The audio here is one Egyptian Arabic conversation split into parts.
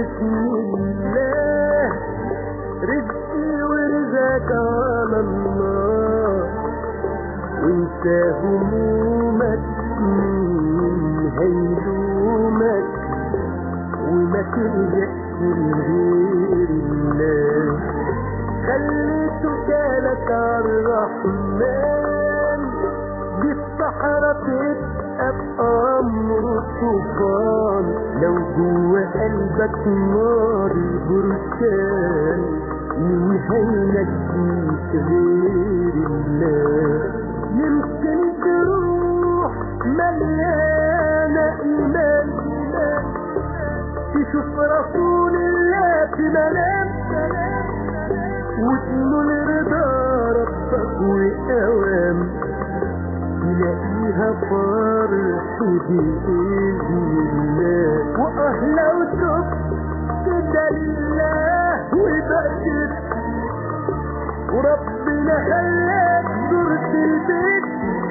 بسم الله رزقي ورزقك على الله وانت همومك مين هيلومك وما تلجأش لغير الله خليته جالك عالرحمن دي الصحراء تبقى بأمر طوفان لو جوا قلبك نار بركان مين هينجيك غير الله يمكن تروح مليانة إيمان تشوف رسول الله في منام وتنول رضا ربك وأوام تلاقيها فرح بإذن الله وأهلا وتب كده لله وبقدر وربنا خلاك زرت البيت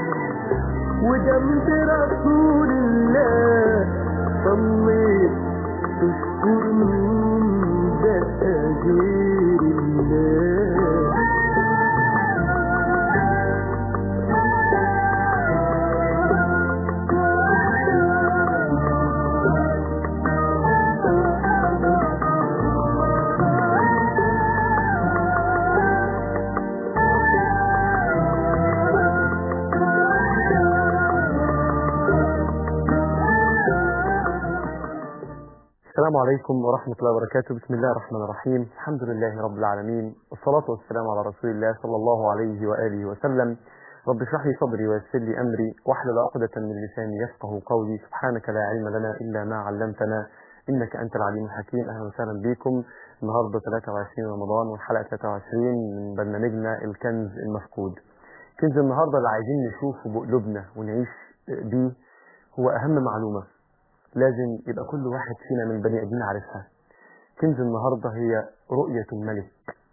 وجنب رسول الله صليت تشكر مين ده غير الله السلام عليكم ورحمة الله وبركاته بسم الله الرحمن الرحيم الحمد لله رب العالمين والصلاة والسلام على رسول الله صلى الله عليه وآله وسلم رب اشرح لي صدري ويسر لي أمري واحلل عقدة من لساني يفقه قولي سبحانك لا علم لنا إلا ما علمتنا إنك أنت العليم الحكيم أهلا وسهلا بكم النهاردة 23 رمضان والحلقة 23 من برنامجنا الكنز المفقود كنز النهاردة اللي عايزين نشوفه بقلوبنا ونعيش بيه هو أهم معلومة لازم يبقى كل واحد فينا من بني ادمين عارفها كنز النهارده هي رؤية الملك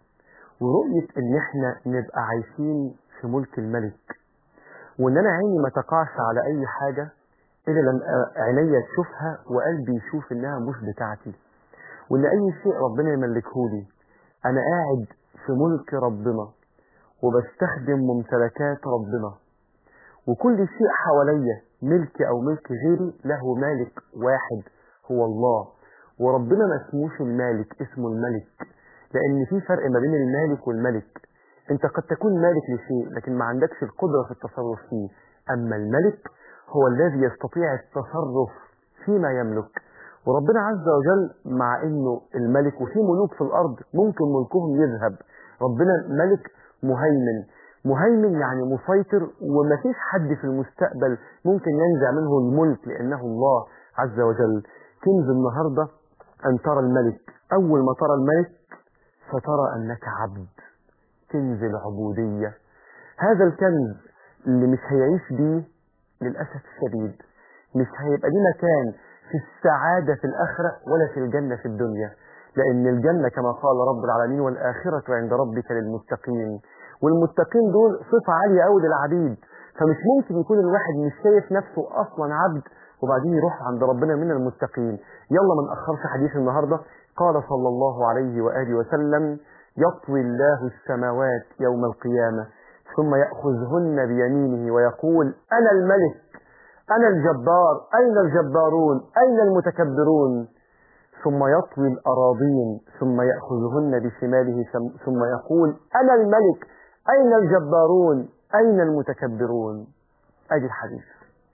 ورؤية ان احنا نبقى عايشين في ملك الملك وان انا عيني ما تقعش على اي حاجة الا لما عينيا تشوفها وقلبي يشوف انها مش بتاعتي وان اي شيء ربنا يملكهولي انا قاعد في ملك ربنا وبستخدم ممتلكات ربنا وكل شيء حواليا ملك او ملك غيري له مالك واحد هو الله وربنا ما اسموش المالك اسمه الملك لان في فرق ما بين المالك والملك انت قد تكون مالك لشيء لكن ما عندكش القدرة في التصرف فيه اما الملك هو الذي يستطيع التصرف فيما يملك وربنا عز وجل مع انه الملك وفي ملوك في الارض ممكن ملكهم يذهب ربنا ملك مهيمن مهيمن يعني مسيطر ومفيش حد في المستقبل ممكن ينزع منه الملك لأنه الله عز وجل كنز النهاردة أن ترى الملك أول ما ترى الملك فترى أنك عبد كنز العبودية هذا الكنز اللي مش هيعيش بيه للأسف الشديد مش هيبقى ليه مكان في السعادة في الآخرة ولا في الجنة في الدنيا لأن الجنة كما قال رب العالمين والآخرة عند ربك للمتقين والمتقين دول صفة عالية قوي للعبيد فمش ممكن يكون الواحد مش شايف نفسه أصلا عبد وبعدين يروح عند ربنا من المتقين يلا ما نأخرش حديث النهاردة قال صلى الله عليه وآله وسلم يطوي الله السماوات يوم القيامة ثم يأخذهن بيمينه ويقول أنا الملك أنا الجبار أين الجبارون أين المتكبرون ثم يطوي الأراضين ثم يأخذهن بشماله ثم يقول أنا الملك أين الجبارون أين المتكبرون أجي الحديث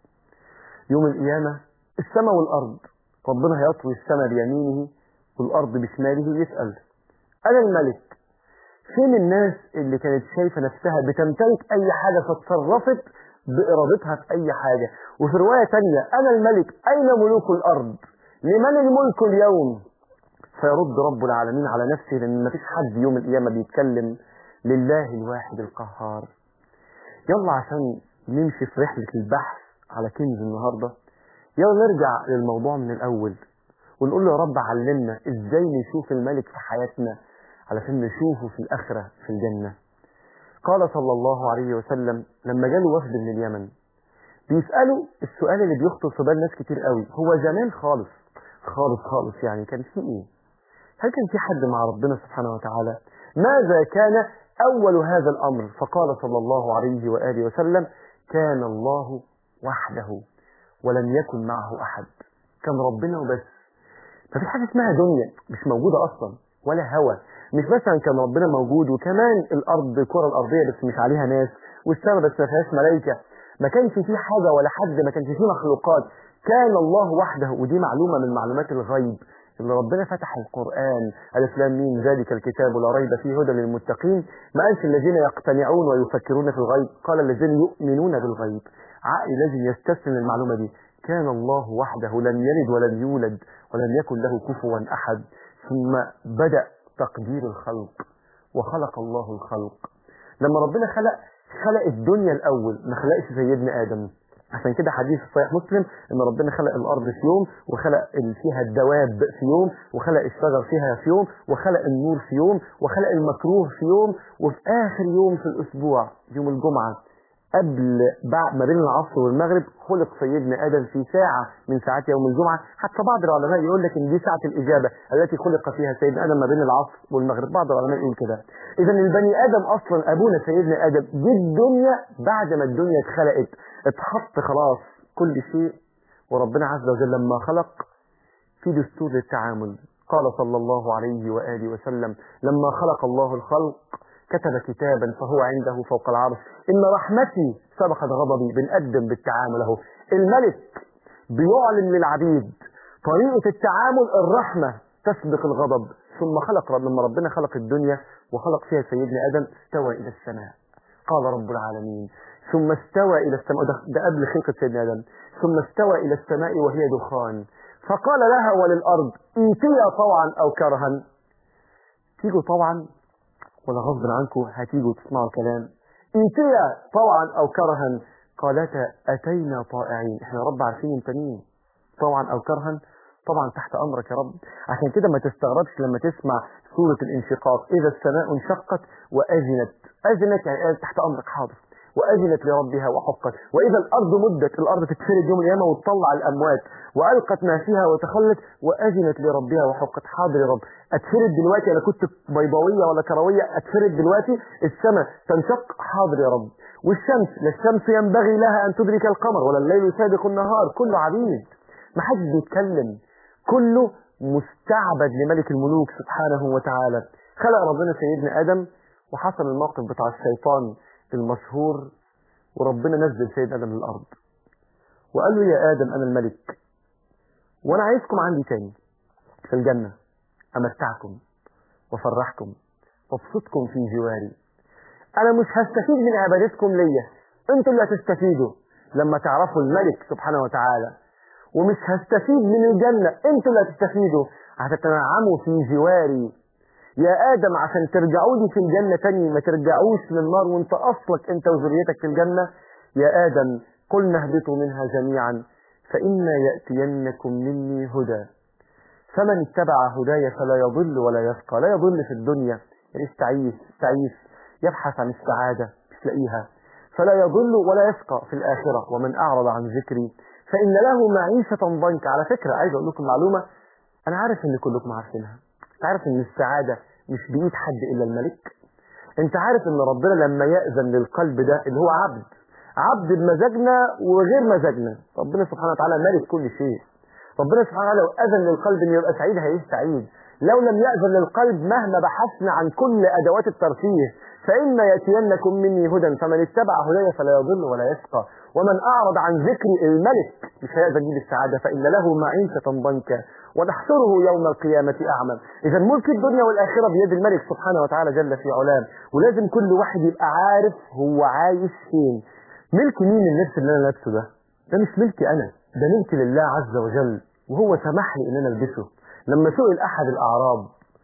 يوم القيامة السماء والأرض ربنا هيطوي السماء بيمينه والأرض بشماله يسأل أنا الملك فين الناس اللي كانت شايفة نفسها بتمتلك أي حاجة فاتصرفت بإرادتها في أي حاجة وفي رواية تانية أنا الملك أين ملوك الأرض لمن الملك اليوم فيرد رب العالمين على نفسه لأن مفيش حد يوم القيامة بيتكلم لله الواحد القهار يلا عشان نمشي في رحلة البحث على كنز النهاردة يلا نرجع للموضوع من الأول ونقول له يا رب علمنا ازاي نشوف الملك في حياتنا علشان نشوفه في الآخرة في الجنة قال صلى الله عليه وسلم لما جاله وفد من اليمن بيسألوا السؤال اللي بيخطر في بال ناس كتير قوي هو زمان خالص خالص خالص يعني كان في ايه هل كان في حد مع ربنا سبحانه وتعالى ماذا كان أول هذا الأمر فقال صلى الله عليه وآله وسلم كان الله وحده ولم يكن معه أحد كان ربنا وبس ما فيش حاجة اسمها دنيا مش موجودة أصلا ولا هوا مش مثلا كان ربنا موجود وكمان الأرض الكرة الأرضية بس مش عليها ناس والسماء بس ما فيهاش ملائكة ما كانش فيه حاجة ولا حد ما كانش فيه مخلوقات كان الله وحده ودي معلومة من معلومات الغيب اللي ربنا فتح القرآن ألف لام ميم ذلك الكتاب لا ريب فيه هدى للمتقين ما قالش الذين يقتنعون ويفكرون في الغيب قال الذين يؤمنون بالغيب عقل لازم يستسلم المعلومة دي كان الله وحده لم يلد ولم يولد ولم يكن له كفوا أحد ثم بدأ تقدير الخلق وخلق الله الخلق لما ربنا خلق خلق الدنيا الأول ما خلقش سيدنا آدم عشان كده حديث في صحيح مسلم ان ربنا خلق الارض في يوم وخلق ال- فيها الدواب في يوم وخلق الشجر فيها في يوم وخلق النور في يوم وخلق المكروه في يوم وفي اخر يوم في الاسبوع يوم الجمعه قبل بعد ما بين العصر والمغرب خلق سيدنا ادم في ساعه من ساعات يوم الجمعه حتى بعض العلماء يقول لك ان دي ساعه الاجابه التي خلق فيها سيدنا ادم ما بين العصر والمغرب بعض العلماء يقول كده اذا البني ادم اصلا ابونا سيدنا ادم دي الدنيا بعد ما الدنيا اتخلقت اتحط خلاص كل شيء وربنا عز وجل لما خلق في دستور للتعامل قال صلى الله عليه وآله وسلم لما خلق الله الخلق كتب كتابا فهو عنده فوق العرش إن رحمتي سبقت غضبي بنقدم بالتعامل اهو الملك بيعلن للعبيد طريقة التعامل الرحمة تسبق الغضب ثم خلق رب لما ربنا خلق الدنيا وخلق فيها سيدنا آدم استوى إلى السماء قال رب العالمين ثم استوى إلى السماء ده, ده قبل خلقة سيدنا آدم ثم استوى إلى السماء وهي دخان فقال لها وللأرض ائتيا طوعا أو كرها تيجوا طوعا ولا غصب عنكم هتيجوا تسمعوا الكلام ائتيا طوعا أو كرها قالتا أتينا طائعين احنا يا رب عارفين انت مين طوعا أو كرها طبعا تحت أمرك يا رب عشان كده ما تستغربش لما تسمع سورة الانشقاق إذا السماء انشقت وأذنت أذنت يعني قالت تحت أمرك حاضر وأذنت لربها وحقت وإذا الأرض مدت الأرض تتفرد يوم القيامة وتطلع الأموات وألقت ما فيها وتخلت وأذنت لربها وحقت حاضر يا رب أتفرد دلوقتي أنا كنت بيضاوية ولا كروية أتفرد دلوقتي السماء تنشق حاضر يا رب والشمس لا الشمس ينبغي لها أن تدرك القمر ولا الليل يسابق النهار كله عبيد ما حدش بيتكلم كله مستعبد لملك الملوك سبحانه وتعالى خلق ربنا سيدنا آدم وحصل الموقف بتاع الشيطان المشهور وربنا نزل سيدنا آدم للأرض وقال له يا آدم أنا الملك وأنا عايزكم عندي تاني في الجنة أمتعكم وفرحكم وابسطكم في جواري أنا مش هستفيد من عبادتكم ليا أنتم اللي هتستفيدوا لما تعرفوا الملك سبحانه وتعالى ومش هستفيد من الجنة انتوا اللي هتستفيدوا هتتنعموا في جواري يا آدم عشان ترجعوا لي في الجنة تاني ما ترجعوش للنار وانت أصلك انت وذريتك في الجنة يا آدم قلنا اهبطوا منها جميعا فإما يأتينكم مني هدى فمن اتبع هداي فلا يضل ولا يشقى لا يضل في الدنيا يستعيث يستعيث يبحث عن السعادة مش لاقيها فلا يضل ولا يشقى في الآخرة ومن أعرض عن ذكري فإن له معيشة ضنكا على فكرة عايز أقول لكم معلومة أنا عارف إن كلكم عارفينها أنت عارف إن السعادة مش بإيد حد إلا الملك أنت عارف إن ربنا لما يأذن للقلب ده اللي هو عبد عبد بمزاجنا وغير مزاجنا ربنا سبحانه وتعالى مالك كل شيء ربنا سبحانه وتعالى لو أذن للقلب إنه يبقى سعيد هيعيش سعيد لو لم يأذن للقلب مهما بحثنا عن كل أدوات الترفيه فإما يأتينكم مني هدى فمن اتبع هداي فلا يضل ولا يشقى ومن أعرض عن ذكر الملك مش هيقدر يجيب السعادة فإن له معيشة ضنكا ونحشره يوم القيامة أعمى إذا ملك الدنيا والآخرة بيد الملك سبحانه وتعالى جل في علام ولازم كل واحد يبقى عارف هو عايش فين ملك مين اللبس اللي أنا لابسه ده ده مش ملكي أنا ده ملك لله عز وجل وهو سمح لي إن أنا ألبسه لما سئل أحد الأعراب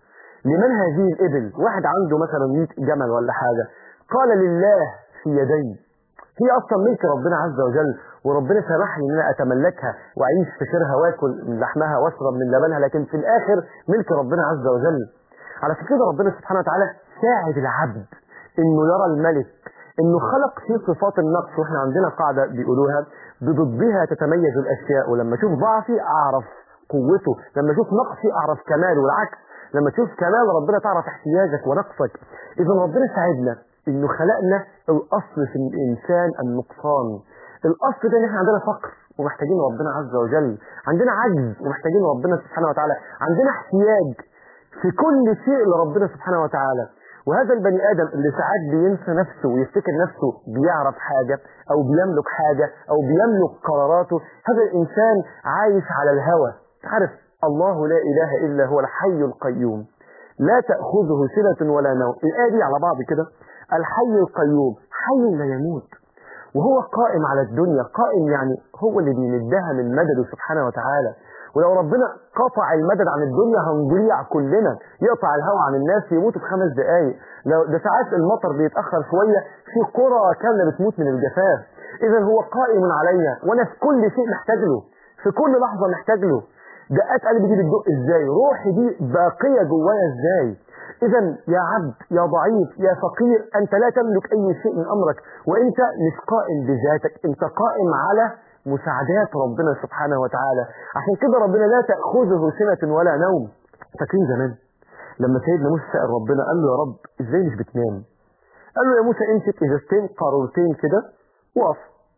لمن هذه الإبل واحد عنده مثلا 100 جمل ولا حاجة قال لله في يدي هي أصلا ملك ربنا عز وجل وربنا سمح لي ان انا اتملكها واعيش في خيرها واكل من لحمها واشرب من لبنها لكن في الاخر ملك ربنا عز وجل على كده ربنا سبحانه وتعالى ساعد العبد انه يرى الملك انه خلق فيه صفات النقص واحنا عندنا قاعده بيقولوها بضدها تتميز الاشياء ولما اشوف ضعفي اعرف قوته لما اشوف نقصي اعرف كماله والعكس لما تشوف كمال ربنا تعرف احتياجك ونقصك اذا ربنا ساعدنا انه خلقنا الاصل في الانسان النقصان الاصل ده ان احنا عندنا فقر ومحتاجين ربنا عز وجل عندنا عجز ومحتاجين ربنا سبحانه وتعالى عندنا احتياج في كل شيء لربنا سبحانه وتعالى وهذا البني ادم اللي ساعات بينسى نفسه ويفتكر نفسه بيعرف حاجه او بيملك حاجه او بيملك قراراته هذا الانسان عايش على الهوى عارف الله لا اله الا هو الحي القيوم لا تاخذه سنه ولا نوم الايه دي على بعض كده الحي القيوم حي لا يموت وهو قائم على الدنيا قائم يعني هو اللي بيمدها من مدده سبحانه وتعالى ولو ربنا قطع المدد عن الدنيا هنضيع كلنا يقطع الهواء عن الناس يموتوا في خمس دقايق لو ده ساعات المطر بيتاخر شويه في قرى كامله بتموت من الجفاف اذا هو قائم علينا وانا في كل شيء محتاج له في كل لحظه محتاج له دقات قلبي دي بتدق ازاي روحي دي باقيه جوايا ازاي اذا يا عبد يا ضعيف يا فقير انت لا تملك اي شيء من امرك وانت مش قائم بذاتك انت قائم على مساعدات ربنا سبحانه وتعالى عشان كده ربنا لا تأخذه سنة ولا نوم فاكرين زمان لما سيدنا موسى سأل ربنا قال له يا رب ازاي مش بتنام قال له يا موسى امسك ازازتين قارورتين كده وقف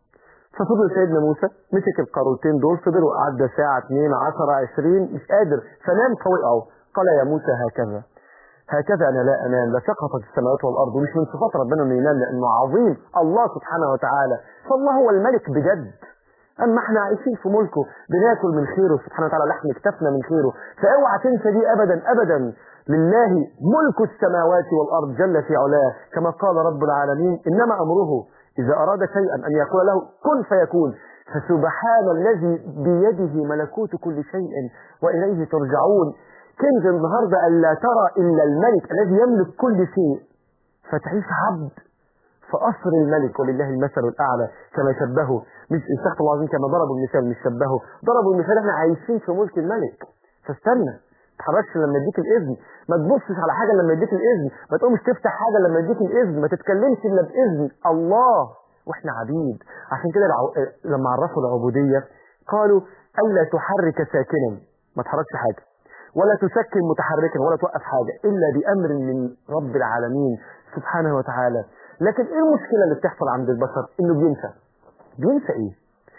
ففضل سيدنا موسى مسك القارورتين دول فضل وقعد ساعة 2 10 20 مش قادر فنام فوقعه قال يا موسى هكذا هكذا انا لا انام لا سقطت السماوات والارض ومش من صفات ربنا انه ينام لانه عظيم الله سبحانه وتعالى فالله هو الملك بجد اما احنا عايشين في ملكه بناكل من خيره سبحانه وتعالى لحم كتفنا من خيره فاوعى تنسى دي ابدا ابدا لله ملك السماوات والارض جل في علاه كما قال رب العالمين انما امره اذا اراد شيئا ان يقول له كن فيكون فسبحان الذي بيده ملكوت كل شيء واليه ترجعون كنز النهارده الا ترى الا الملك الذي يملك كل شيء فتعيش عبد في قصر الملك ولله المثل الاعلى كما شبهه مش استغفر الله العظيم كما ضربوا المثال مش شبهه ضربوا المثال احنا عايشين في ملك الملك فاستنى ما تتحركش لما يديك الاذن ما تبصش على حاجه لما يديك الاذن ما تقومش تفتح حاجه لما يديك الاذن ما تتكلمش الا باذن الله واحنا عبيد عشان كده العو... لما عرفوا العبوديه قالوا الا تحرك ساكنا ما تحركش حاجه ولا تسكن متحركا ولا توقف حاجه الا بامر من رب العالمين سبحانه وتعالى لكن ايه المشكله اللي بتحصل عند البشر انه بينسى بينسى ايه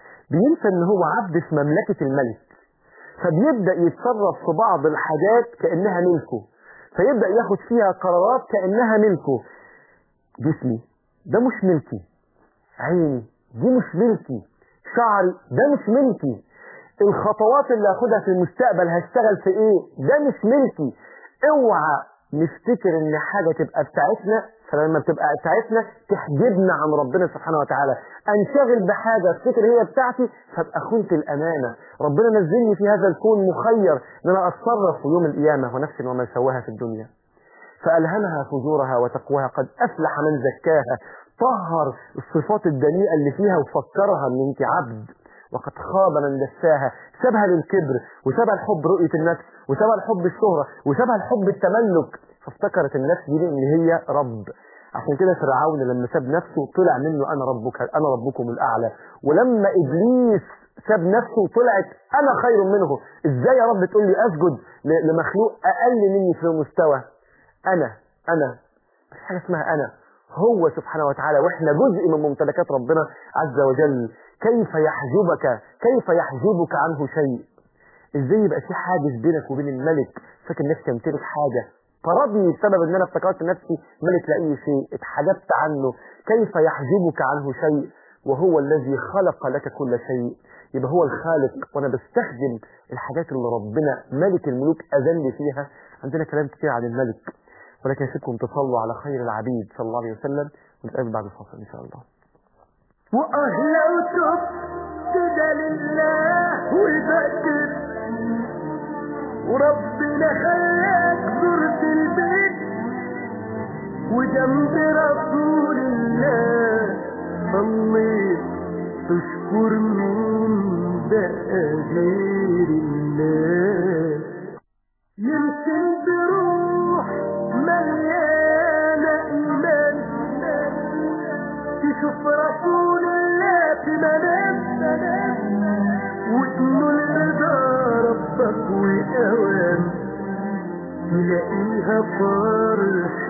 بينسى ان هو عبد في مملكه الملك فبيبدا يتصرف في بعض الحاجات كانها ملكه فيبدا ياخد فيها قرارات كانها ملكه جسمي ده مش ملكي عيني دي مش ملكي شعري ده مش ملكي الخطوات اللي هاخدها في المستقبل هشتغل في ايه ده مش ملكي اوعى نفتكر ان حاجه تبقى بتاعتنا فلما بتبقى بتاعتنا تحجبنا عن ربنا سبحانه وتعالى انشغل بحاجه افتكر هي بتاعتي فابقى خنت الامانه ربنا نزلني في هذا الكون مخير ان انا اتصرف في يوم القيامه ونفس وما سواها في الدنيا فالهمها فجورها وتقواها قد افلح من زكاها طهر الصفات الدنيئه اللي فيها وفكرها ان انت عبد وقد خاب من دساها سابها للكبر وسابها لحب رؤية النفس وسابها لحب الشهرة وسابها لحب التملك فافتكرت النفس دي ان هي رب عشان كده فرعون لما ساب نفسه طلع منه انا ربك انا ربكم الاعلى ولما ابليس ساب نفسه طلعت انا خير منه ازاي يا رب تقول لي اسجد لمخلوق اقل مني في المستوى انا انا مفيش حاجه اسمها انا هو سبحانه وتعالى واحنا جزء من ممتلكات ربنا عز وجل كيف يحجبك كيف يحجبك عنه شيء ازاي يبقى في حاجز بينك وبين الملك فاكر نفسي امتلك حاجه طردني بسبب ان انا افتكرت نفسي ملك لاي شيء اتحجبت عنه كيف يحجبك عنه شيء وهو الذي خلق لك كل شيء يبقى هو الخالق وانا بستخدم الحاجات اللي ربنا ملك الملوك اذن فيها عندنا كلام كتير عن الملك ولكن يسيبكم تصلوا على خير العبيد صلى الله عليه وسلم ونتقابل بعد الفاصل ان شاء الله وأهلا كده لله والبكر وربنا خلاك زرت البيت وجنب رسول الله صليت تشكر مين بقى غير الله يمكن بروح مليانة إيمان تشوف رسول الله في منام وتنول رضا ربك وأوام تلاقيها فرح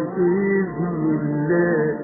بإذن الله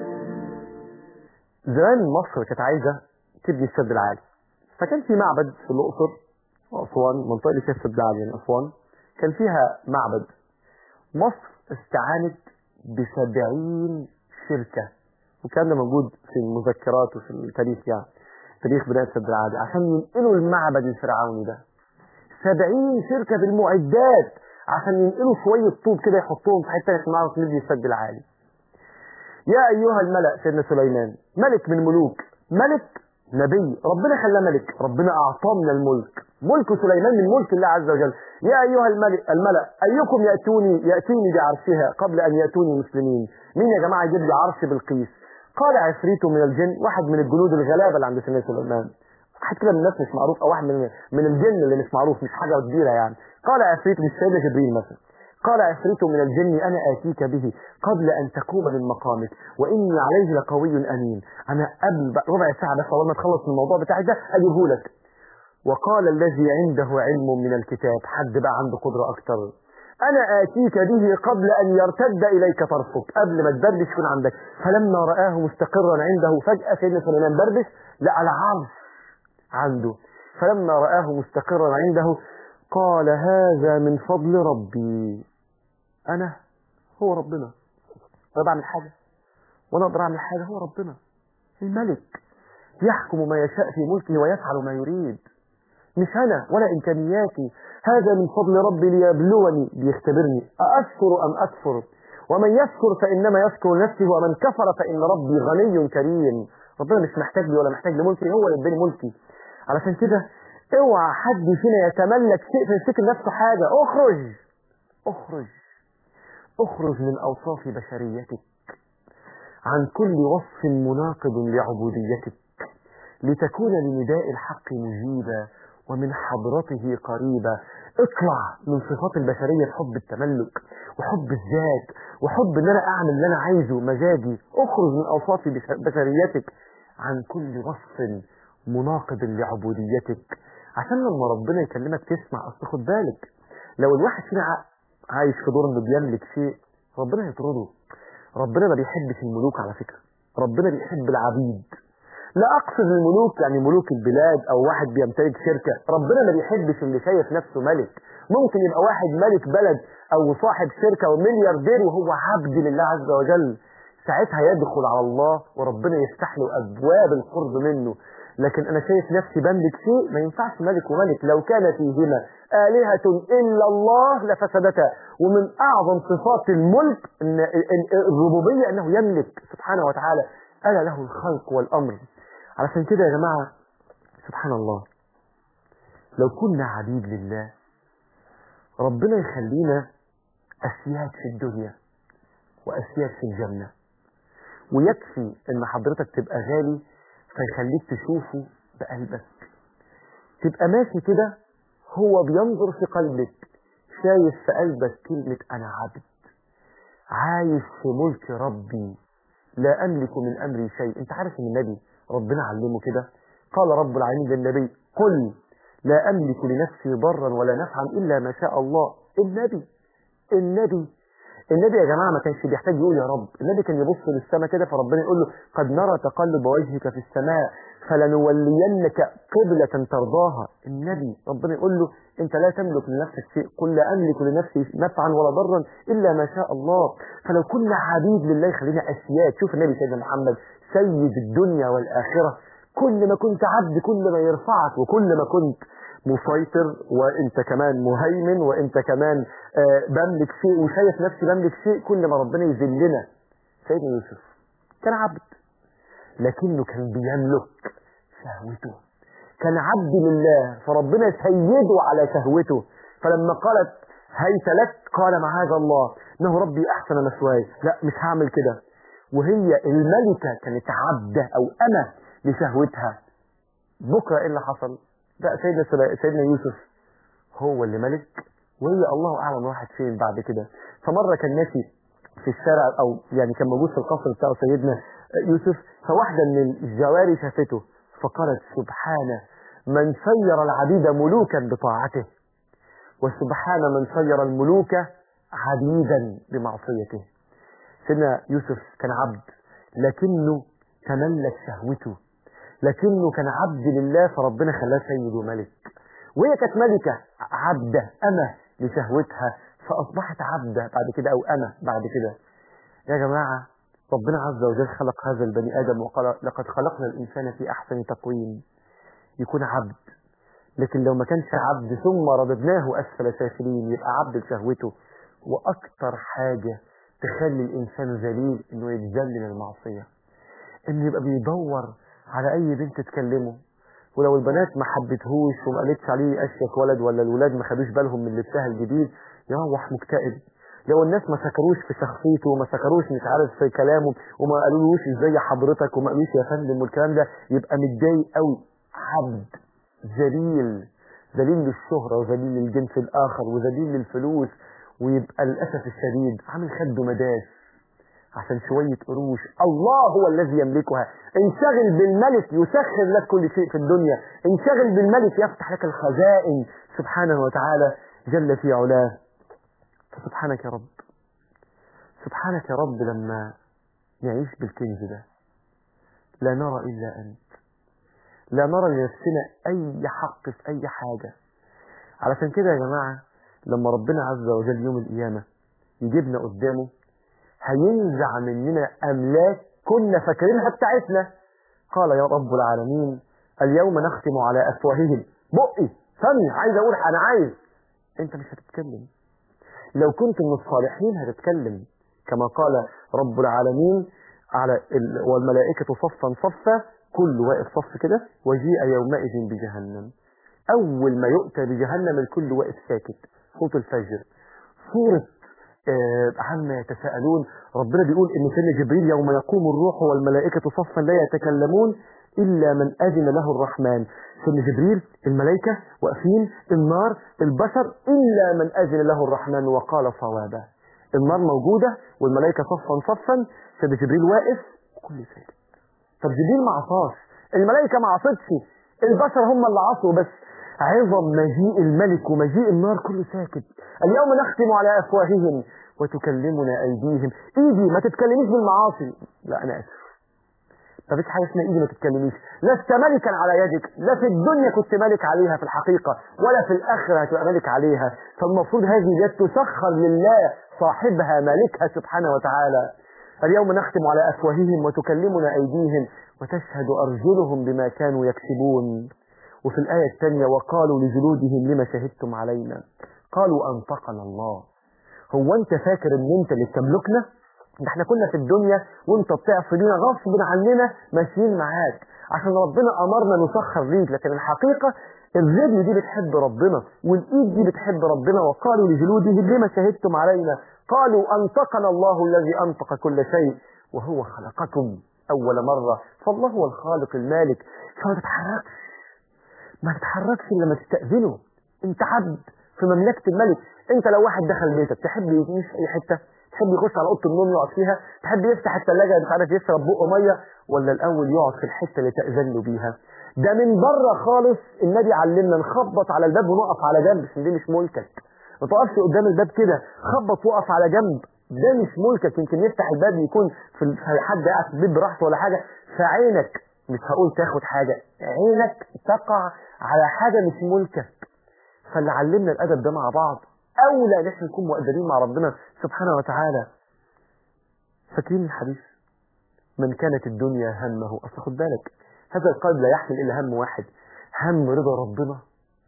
زمان مصر كانت عايزة تبني السد العالي فكان في معبد في الأقصر وأسوان المنطقة اللي فيها السد العالي يعني أسوان كان فيها معبد مصر استعانت بسبعين شركة وكان ده موجود في المذكرات وفي التاريخ يعني تاريخ بناء السد العالي عشان ينقلوا المعبد الفرعوني ده سبعين شركة بالمعدات عشان ينقلوا شوية طوب كده يحطوهم في حتة عشان نعرف نبني السد العالي يا أيها الملأ سيدنا سليمان ملك من ملوك ملك نبي ربنا خلاه ملك ربنا أعطاه من الملك ملك سليمان من ملك الله عز وجل يا أيها الملك الملأ أيكم يأتوني يأتيني بعرشها قبل أن يأتوني مسلمين مين يا جماعة يجيب لي عرش بالقيس قال عفريت من الجن واحد من الجنود الغلابة اللي عند سيدنا سليمان واحد كده من الناس مش معروف او واحد من من الجن اللي مش معروف مش حاجه كبيره يعني قال عفريت مش سيدنا جبريل مثلا قال عفريت من الجن انا اتيك به قبل ان تقوم من مقامك واني عليه لقوي امين انا قبل بقى ربع ساعه بس اول ما تخلص من الموضوع بتاعي ده اجيبه لك وقال الذي عنده علم من الكتاب حد بقى عنده قدره اكتر انا اتيك به قبل ان يرتد اليك طرفك قبل ما تبربش يكون عندك فلما راه مستقرا عنده فجاه سيدنا سليمان بربش لقى العرش عنده فلما رآه مستقرا عنده قال هذا من فضل ربي أنا هو ربنا أنا بعمل حاجة وأنا أقدر أعمل حاجة هو ربنا الملك يحكم ما يشاء في ملكه ويفعل ما يريد مش أنا ولا إمكانياتي هذا من فضل ربي ليبلوني بيختبرني أأشكر أم أكفر ومن يشكر فإنما يشكر نفسه ومن كفر فإن ربي غني كريم ربنا مش محتاج لي ولا محتاج لملكي هو اللي اداني ملكي علشان كده اوعى حد فينا يتملك شيء فيفتكر نفسه حاجة اخرج اخرج اخرج من اوصاف بشريتك عن كل وصف مناقض لعبوديتك لتكون لنداء الحق مجيبا ومن حضرته قريبا اطلع من صفات البشرية حب التملك وحب الذات وحب ان انا اعمل اللي انا عايزه مزاجي اخرج من اوصاف بش- بشريتك عن كل وصف مناقض لعبوديتك عشان لما ربنا يكلمك تسمع اصل خد بالك لو الواحد فينا ع- عايش في دور انه بيملك شيء ربنا يطرده ربنا ما بيحبش الملوك على فكرة ربنا بيحب العبيد لا اقصد الملوك يعني ملوك البلاد او واحد بيمتلك شركة ربنا ما بيحبش اللي شايف نفسه ملك ممكن يبقى واحد ملك بلد او صاحب شركة وملياردير وهو عبد لله عز وجل ساعتها يدخل على الله وربنا يفتح له ابواب القرب منه لكن انا شايف نفسي بملك شيء ما ينفعش ملك وملك لو كان فيهما آلهة إلا الله لفسدتا ومن أعظم صفات الملك إن إن- الربوبية أنه يملك سبحانه وتعالى ألا له الخلق والأمر علشان كده يا جماعة سبحان الله لو كنا عبيد لله ربنا يخلينا أسياد في الدنيا وأسياد في الجنة ويكفي ان حضرتك تبقى غالي فيخليك تشوفه بقلبك تبقى ماشي كده هو بينظر في قلبك شايف في قلبك كلمة أنا عبد عايش في ملك ربي لا أملك من أمري شيء أنت عارف إن النبي ربنا علمه كده قال رب العالمين للنبي قل لا أملك لنفسي ضرا ولا نفعا إلا ما شاء الله النبي النبي النبي يا جماعة ما كانش بيحتاج يقول يا رب النبي كان يبص للسماء كده فربنا يقول له قد نرى تقلب وجهك في السماء فلنولينك قبلة ترضاها النبي ربنا يقول له انت لا تملك لنفسك شيء قل لا املك لنفسي نفعا ولا ضرا الا ما شاء الله فلو كنا عبيد لله خلينا اسياد شوف النبي سيدنا محمد سيد الدنيا والاخره كل ما كنت عبد كل ما يرفعك وكل ما كنت مسيطر وانت كمان مهيمن وانت كمان آه، بملك شيء وشايف نفسي بملك شيء كل ما ربنا يذلنا سيدنا يوسف كان عبد لكنه كان بيملك شهوته كان عبد لله فربنا سيده على شهوته فلما قالت هيت لك قال معاذ الله انه ربي احسن مثواي لا مش هعمل كده وهي الملكة كانت عبدة او انا لشهوتها بكرة ايه اللي حصل بقى سيدنا سلا- سيدنا يوسف هو اللي ملك وهي الله اعلم راحت فين بعد كده فمرة كان ماشي في الشارع او يعني كان موجود في القصر بتاع سيدنا يوسف فواحدة من الجواري شافته فقالت سبحان من سير العبيد ملوكا بطاعته وسبحان من سير الملوك عبيدا بمعصيته سيدنا يوسف كان عبد لكنه تملك شهوته لكنه كان عبد لله فربنا خلاه سيد وملك وهي كانت ملكة عبدة أمة لشهوتها فأصبحت عبدة بعد كده أو أمة بعد كده يا جماعة ربنا عز وجل خلق هذا البني آدم وقال لقد خلقنا الإنسان في أحسن تقويم يكون عبد لكن لو ما كانش عبد ثم رددناه أسفل سافلين يبقى عبد لشهوته وأكتر حاجة تخلي الإنسان ذليل إنه يتذلل المعصية إنه يبقى بيدور على أي بنت تكلمه ولو البنات ما حبتهوش وما قالتش عليه أشيك ولد ولا الولاد ما خدوش بالهم من لبسها الجديد يروح مكتئب لو الناس ما سكروش في شخصيته وما سكروش مش عارف في كلامه وما قالولوش ازاي حضرتك وما قالوش يا فندم والكلام ده يبقى متضايق قوي عبد ذليل ذليل للشهرة وذليل للجنس الآخر وذليل للفلوس ويبقى للأسف الشديد عامل خده مداس عشان شوية قروش الله هو الذي يملكها انشغل بالملك يسخر لك كل شيء في الدنيا انشغل بالملك يفتح لك الخزائن سبحانه وتعالى جل في علاه فسبحانك يا رب سبحانك يا رب لما نعيش بالكنز ده لا نرى إلا أنت لا نرى لنفسنا أي حق في أي حاجة علشان كده يا جماعة لما ربنا عز وجل يوم القيامة يجيبنا قدامه هينزع مننا أملاك كنا فاكرينها بتاعتنا قال يا رب العالمين اليوم نختم على أفواههم بقي فمي عايز أقول أنا عايز أنت مش هتتكلم لو كنت من الصالحين هتتكلم كما قال رب العالمين على ال... والملائكة صفا صفا كل واقف صف كده وجيء يومئذ بجهنم أول ما يؤتى بجهنم الكل واقف ساكت صوت الفجر صورة آه عما يتساءلون ربنا بيقول ان سيدنا جبريل يوم يقوم الروح والملائكة صفا لا يتكلمون إلا من أذن له الرحمن سيدنا جبريل الملائكة واقفين النار البشر إلا من أذن له الرحمن وقال صوابا النار موجودة والملائكة صفا صفا سيدنا جبريل واقف وكل ساكت طب جبريل ما عصاش الملائكة ما عصتش البشر هم اللي عصوا بس عظم مجيء الملك ومجيء النار كله ساكت اليوم نختم على أفواههم وتكلمنا أيديهم إيدي ما تتكلميش بالمعاصي لا أنا آسف ما فيش حاجة اسمها إيدي ما تتكلميش لست ملكا على يدك لا في الدنيا كنت ملك عليها في الحقيقة ولا في الآخرة هتبقى ملك عليها فالمفروض هذه اليد تسخر لله صاحبها مالكها سبحانه وتعالى اليوم نختم على أفواههم وتكلمنا أيديهم وتشهد أرجلهم بما كانوا يكسبون وفي الآية الثانية وقالوا لجلودهم لما شهدتم علينا قالوا أنطقنا الله هو أنت فاكر أن أنت اللي بتملكنا ده احنا كنا في الدنيا وانت بتعصي بينا غصب عننا ماشيين معاك عشان ربنا امرنا نسخر ليك لكن الحقيقة الرجل دي بتحب ربنا والايد دي بتحب ربنا وقالوا لجلودهم لما شهدتم علينا قالوا انطقنا الله الذي انطق كل شيء وهو خلقكم اول مرة فالله هو الخالق المالك فما تتحركش ما تتحركش الا لما تستأذنه انت عبد في مملكة الملك انت لو واحد دخل بيتك تحب يمشي في اي حتة تحب يخش على اوضه النوم يقعد فيها تحب يفتح الثلاجه مش عارف يشرب بقه ميه ولا الاول يقعد في الحته اللي تاذن له بيها ده من بره خالص النبي علمنا نخبط على الباب ونقف على جنب عشان دي مش ملكك ما تقفش قدام الباب كده خبط وقف على جنب ده مش ملكك يمكن يفتح الباب يكون في حد قاعد في البيت براحته ولا حاجه فعينك مش هقول تاخد حاجه عينك تقع على حاجه مش ملكك فاللي علمنا الادب ده مع بعض أولى ان احنا نكون مؤدبين مع ربنا سبحانه وتعالى فاكرين الحديث من كانت الدنيا همه أصل خد بالك هذا القلب لا يحمل إلا هم واحد هم رضا ربنا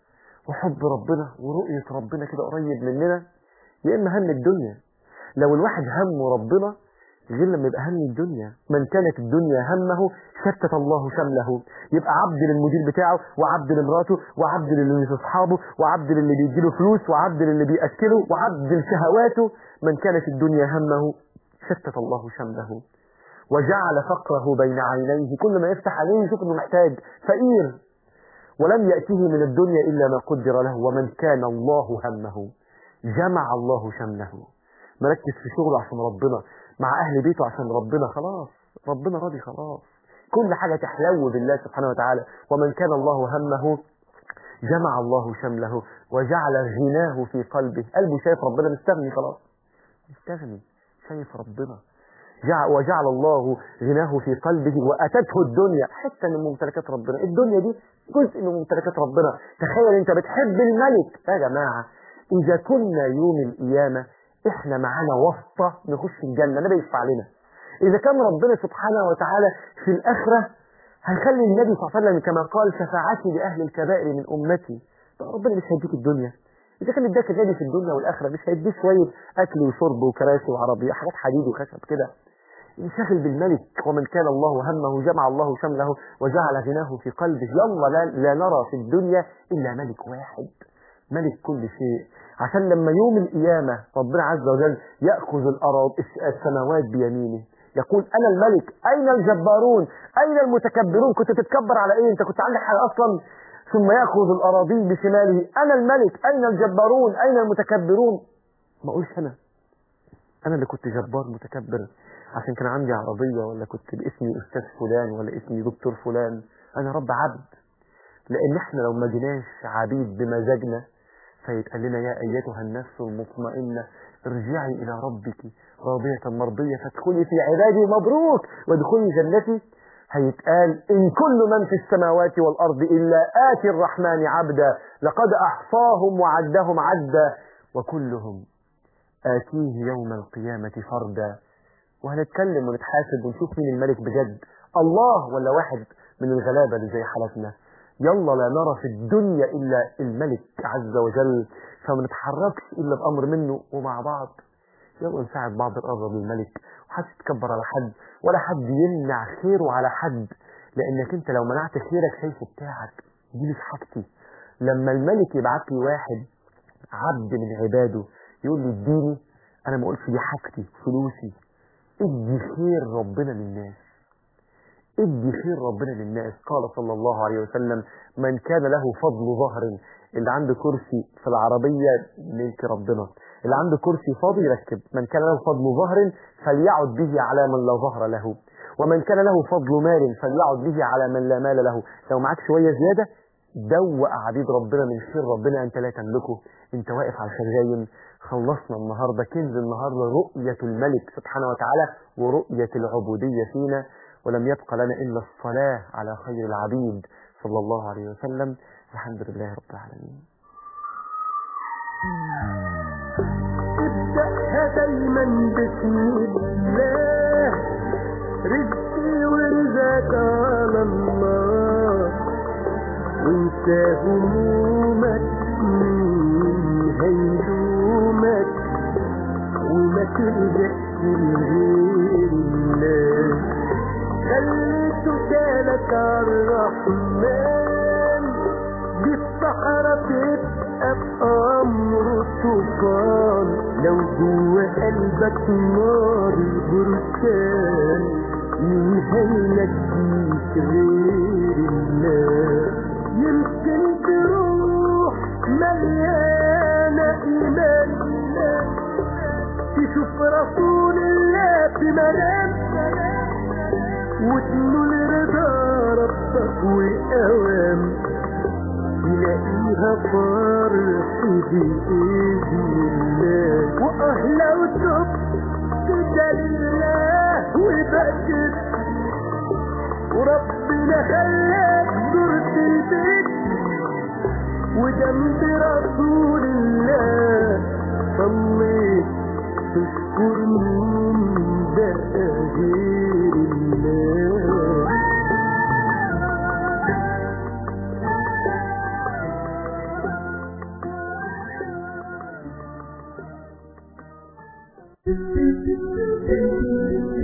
وحب ربنا ورؤية ربنا كده قريب مننا يا إما هم الدنيا لو الواحد همه ربنا غير لما يبقى هم الدنيا من كانت الدنيا همه شتت الله شمله يبقى عبد للمدير بتاعه وعبد لمراته وعبد لاصحابه وعبد للي بيديله فلوس وعبد للي بيأكله وعبد لشهواته من كانت الدنيا همه شتت الله شمله وجعل فقره بين عينيه كل ما يفتح عليه يشوف انه محتاج فقير ولم يأته من الدنيا إلا ما قدر له ومن كان الله همه جمع الله شمله مركز في شغله عشان ربنا مع أهل بيته عشان ربنا خلاص ربنا راضي خلاص كل حاجة تحلو بالله سبحانه وتعالى ومن كان الله همه جمع الله شمله وجعل غناه في قلبه قلبه شايف ربنا مستغني خلاص مستغني شايف ربنا جعل وجعل الله غناه في قلبه واتته الدنيا حتى من ممتلكات ربنا الدنيا دي جزء من ممتلكات ربنا تخيل انت بتحب الملك يا جماعه اذا كنا يوم القيامه احنا معانا واسطه نخش الجنه النبي يشفع لنا اذا كان ربنا سبحانه وتعالى في الاخره هيخلي النبي صلى الله عليه وسلم كما قال شفاعتي لاهل الكبائر من امتي طب ربنا مش هيديك الدنيا اذا كان اداك النبي في الدنيا والاخره مش هيديك شويه اكل وشرب وكراسي وعربيه حاجات حديد وخشب كده انشغل بالملك ومن كان الله همه جمع الله شمله وجعل غناه في قلبه يلا لا, لا نرى في الدنيا الا ملك واحد ملك كل شيء عشان لما يوم القيامه ربنا عز وجل ياخذ الارض السماوات بيمينه يقول انا الملك اين الجبارون اين المتكبرون كنت تتكبر على ايه انت كنت عندك حاجه اصلا ثم ياخذ الاراضين بشماله انا الملك اين الجبارون اين المتكبرون ما اقولش انا انا اللي كنت جبار متكبر عشان كان عندي عربيه ولا كنت باسمي استاذ فلان ولا اسمي دكتور فلان انا رب عبد لان احنا لو ما جيناش عبيد بمزاجنا فيتقال لنا يا ايتها النفس المطمئنه ارجعي الى ربك راضيه مرضيه فادخلي في عبادي مبروك وادخلي جنتي هيتقال ان كل من في السماوات والارض الا اتي الرحمن عبدا لقد احصاهم وعدهم عدا وكلهم اتيه يوم القيامه فردا وهنتكلم ونتحاسب ونشوف مين الملك بجد الله ولا واحد من الغلابه اللي زي حالتنا يلا لا نرى في الدنيا إلا الملك عز وجل فما نتحركش إلا بأمر منه ومع بعض يلا نساعد بعض الأرض للملك وحدش يتكبر على حد ولا حد يمنع خيره على حد لأنك أنت لو منعت خيرك شايفه بتاعك دي مش حاجتي لما الملك يبعت لي واحد عبد من عباده يقول لي اديني أنا ما اقولش دي حاجتي فلوسي ادي خير ربنا للناس ادي خير ربنا للناس قال صلى الله عليه وسلم من كان له فضل ظهر اللي عنده كرسي في العربية ملك ربنا اللي عنده كرسي فاضي يركب من كان له فضل ظهر فليعد به على من لا ظهر له ومن كان له فضل مال فليعد به على من لا مال له لو معاك شوية زيادة دوق عبيد ربنا من خير ربنا انت لا تملكه انت واقف على الخزاين خلصنا النهارده كنز النهارده رؤية الملك سبحانه وتعالى ورؤية العبودية فينا ولم يبق لنا إلا الصلاة على خير العبيد صلى الله عليه وسلم الحمد لله رب العالمين ابدأها دايما بسم الله رزقي ورزقك على الله وانت همومك مين هيلومك وما تلجأش لغير الله خليته جالك عالرحمن دي الصحراء تبقى بأمره طوفان لو جوا قلبك نار البركان مين هينجيك غير الله يمكن تروح مليانة إيمان تشوف رسول الله في منام وتنول رضا ربك وأوام تلاقيها فرح بإذن الله وأهلا وتب كده لله وبكت وربنا خلاك زرت البيت وجنب رسول الله صليت تشكر مين بقى غير الله Thank you.